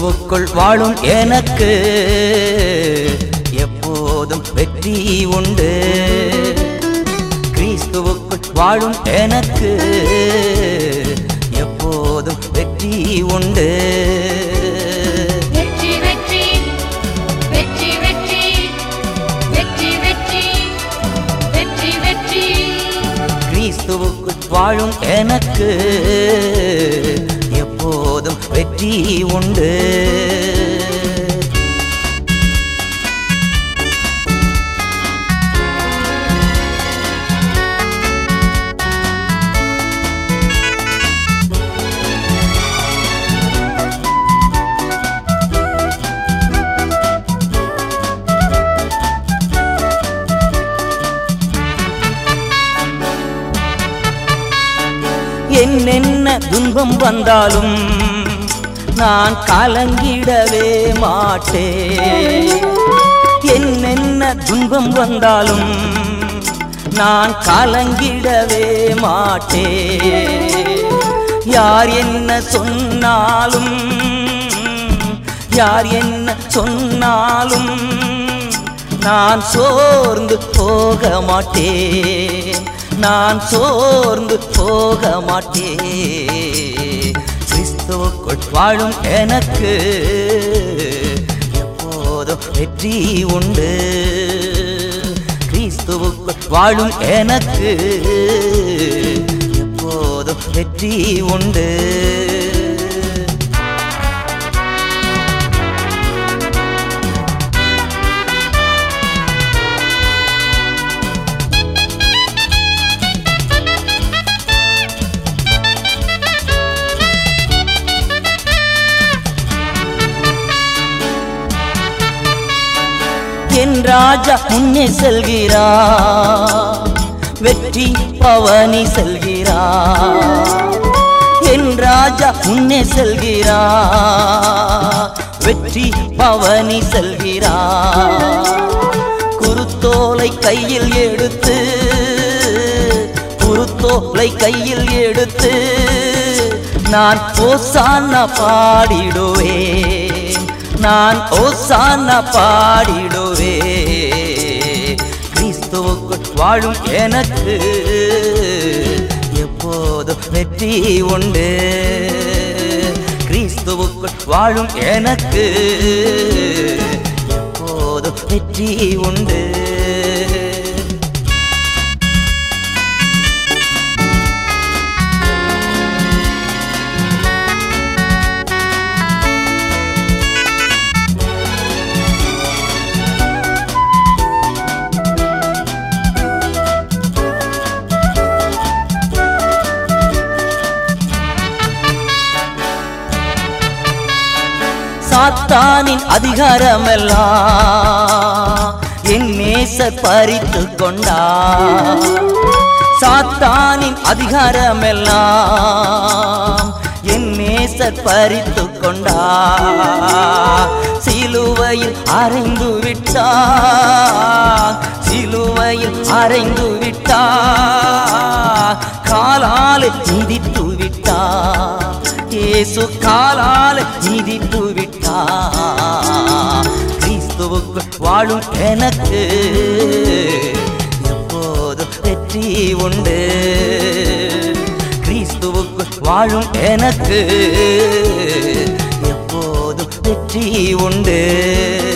கிறிஸ்துவுக்குள் வாழும் எனக்கு எப்போதும் வெற்றி உண்டு கிறிஸ்துவுக்குள் வாழும் எனக்கு எப்போதும் வெற்றி உண்டு வெற்றி வெற்றி வெற்றி வெற்றி வெற்றி வெற்றி வெற்றி வெற்றி கிறிஸ்துவுக்குள் வாழும் எனக்கு எப்போதும் வெற்றி உண்டு என்னென்ன துன்பம் வந்தாலும் நான் கலங்கிடவே மாட்டேன் என்னென்ன துன்பம் வந்தாலும் நான் கலங்கிடவே மாட்டேன் யார் என்ன சொன்னாலும் யார் என்ன சொன்னாலும் நான் சோர்ந்து போக மாட்டேன் நான் சோர்ந்து போக மாட்டேன் கிறிஸ்துவுக்குள் வாழும் எனக்கு எப்போதும் வெற்றி உண்டு கிறிஸ்துவுக்குள் வாழும் எனக்கு எப்போதும் வெற்றி உண்டு என் ராஜா முன்னே செல்கிறா வெற்றி பவனி செல்கிறா என் ராஜா முன்னே செல்கிறா வெற்றி பவனி செல்கிறா குருத்தோலை கையில் எடுத்து குருத்தோலை கையில் எடுத்து நான் ஓசான பாடிடுவேன் நான் ஓசான பாடிடுவே கிறிஸ்துவுக்குள் வாழும் எனக்கு எப்போதும் வெற்றி உண்டு கிறிஸ்துவுக்குள் வாழும் எனக்கு எப்போதும் வெற்றி உண்டு சாத்தானின் அதிகாரமெல்லாம் என் நேசர் பறித்து கொண்டா சாத்தானின் அதிகாரமெல்லாம் என் நேசர் பறித்து கொண்டா சிலுவையில் அறைந்து விட்டா சிலுவையில் அறைந்து விட்டா காலால் மிதித்து விட்டா இயேசு காலால் மிதித்து விட்டா கிறிஸ்துவுக்குள் வாழும் எனக்கு எப்போதும் வெற்றி உண்டு கிறிஸ்துவுக்குள் வாழும் எனக்கு எப்போதும் வெற்றி உண்டு